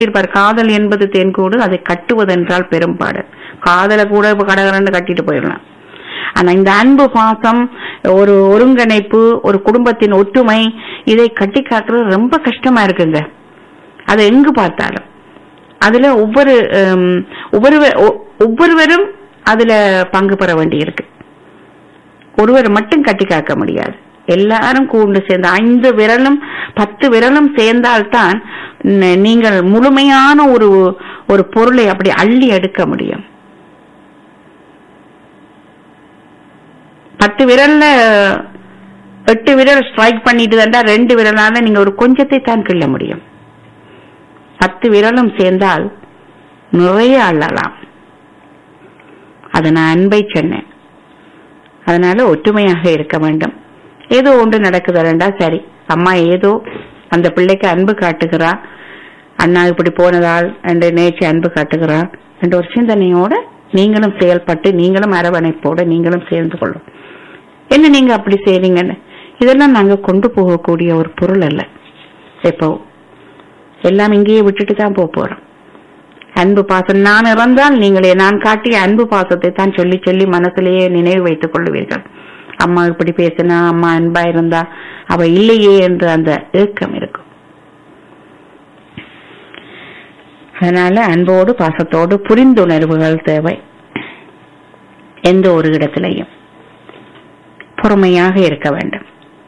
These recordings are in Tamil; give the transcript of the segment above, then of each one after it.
இருப்பார் காதல் என்பது தேன்கூடு அதை கட்டுவதென்றால் பெரும்பாடு காதலை கூட இப்ப கடகரன்னு கட்டிட்டு போயிடலாம் ஆனா இந்த அன்பு பாசம் ஒரு ஒருங்கிணைப்பு ஒரு குடும்பத்தின் ஒற்றுமை இதை கட்டி காக்குறது ரொம்ப கஷ்டமா இருக்குங்க அது எங்கு பார்த்தாலும் அதுல ஒவ்வொரு ஹம், ஒவ்வொரு ஒ- ஒவ்வொருவரும் அதுல பங்கு பெற வேண்டி இருக்கு ஒருவர் மட்டும் கட்டி காக்க முடியாது எல்லாரும் கூண்டு சேர்ந்து ஐந்து விரலும் பத்து விரலும் சேர்ந்தால்தான் ந- நீங்கள் முழுமையான ஒரு ஒரு பொருளை அப்படி அள்ளி எடுக்க முடியும் பத்து விரல்ல எட்டு விரல் ஸ்ட்ரைக் பண்ணிட்டு தாண்டா ரெண்டு விரலால நீங்க ஒரு கொஞ்சத்தை தான் கிள்ள முடியும் பத்து விரலும் சேர்ந்தால் நிறைய அள்ளலாம் அது நான் அன்பை சொன்னேன் அதனால ஒற்றுமையாக இருக்க வேண்டும் ஏதோ ஒன்று நடக்குதுடா சரி அம்மா ஏதோ அந்த பிள்ளைக்கு அன்பு காட்டுகிறா அண்ணா இப்படி போனதால் என்று நேற்று அன்பு காட்டுகிறா என்ற ஒரு சிந்தனையோட நீங்களும் செயல்பட்டு நீங்களும் அரவணைப்போட நீங்களும் சேர்ந்து கொள்ளும் என்ன நீங்க அப்படி செய்றீங்கன்னு இதெல்லாம் நாங்க கொண்டு போகக்கூடிய ஒரு பொருள் அல்ல இப்போ எல்லாம் இங்கேயே விட்டுட்டு தான் போக போறோம் அன்பு பாசம் நான் இறந்தால் நீங்களே நான் காட்டிய அன்பு பாசத்தை தான் சொல்லி சொல்லி மனசுலயே நினைவு வைத்துக் கொள்வீர்கள் அம்மா இப்படி பேசினா அம்மா அன்பா இருந்தா அவ இல்லையே என்று அந்த ஏக்கம் இருக்கும் அதனால அன்போடு பாசத்தோடு புரிந்துணர்வுகள் தேவை எந்த ஒரு இடத்திலையும் பொறுமையாக இருக்க வேண்டும்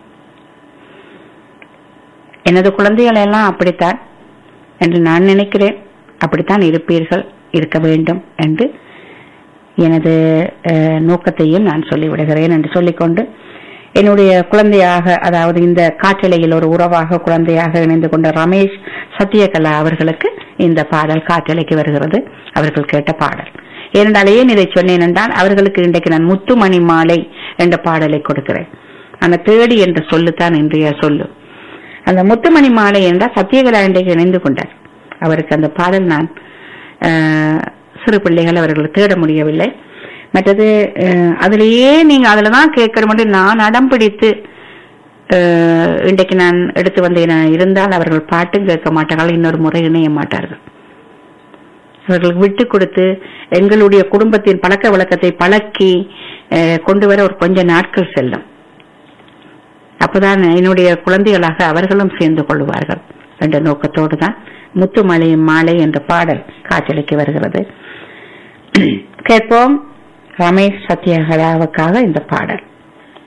எனது குழந்தைகள் எல்லாம் அப்படித்தான் என்று நான் நினைக்கிறேன் அப்படித்தான் இருப்பீர்கள் இருக்க வேண்டும் என்று எனது அஹ், நோக்கத்தையும் நான் சொல்லிவிடுகிறேன் என்று சொல்லிக்கொண்டு என்னுடைய குழந்தையாக அதாவது இந்த காற்றலையில் ஒரு உறவாக குழந்தையாக இணைந்து கொண்ட ரமேஷ் சத்யகலா அவர்களுக்கு இந்த பாடல் காற்றலைக்கு வருகிறது அவர்கள் கேட்ட பாடல் ஏனென்றால் ஏன் இதை சொன்னேன் என்றால் அவர்களுக்கு இன்றைக்கு நான் முத்துமணி மாலை என்ற பாடலை கொடுக்கிறேன் அந்த தேடி என்ற சொல்லுத்தான் இன்றைய சொல்லு அந்த முத்துமணி மாலை என்றால் சத்யகலா இன்றைக்கு இணைந்து கொண்டார் அவருக்கு அந்த பாடல் நான் அஹ், சிறு பிள்ளைகள் அவர்கள் தேட முடியவில்லை மற்றது அஹ், அதிலேயே நீங்க அதுலதான் கேட்கிற மட்டும் நான் அடம் பிடித்து அஹ், இன்றைக்கு நான் எடுத்து வந்தேன் இருந்தால் அவர்கள் பாட்டும் கேட்க மாட்டார்கள் இன்னொரு முறை இணைய மாட்டார்கள் அவர்களுக்கு விட்டு கொடுத்து எங்களுடைய குடும்பத்தின் பழக்க வழக்கத்தை பழக்கி அஹ், கொண்டு வர ஒரு கொஞ்ச நாட்கள் செல்லும் அப்பதான் என்னுடைய குழந்தைகளாக அவர்களும் சேர்ந்து கொள்வார்கள் என்ற நோக்கத்தோடு தான் முத்துமலை மாலை என்ற பாடல் காற்றலைக்கு வருகிறது கேட்போம் ரமேஷ் சத்யகலாவுக்காக இந்த பாடல்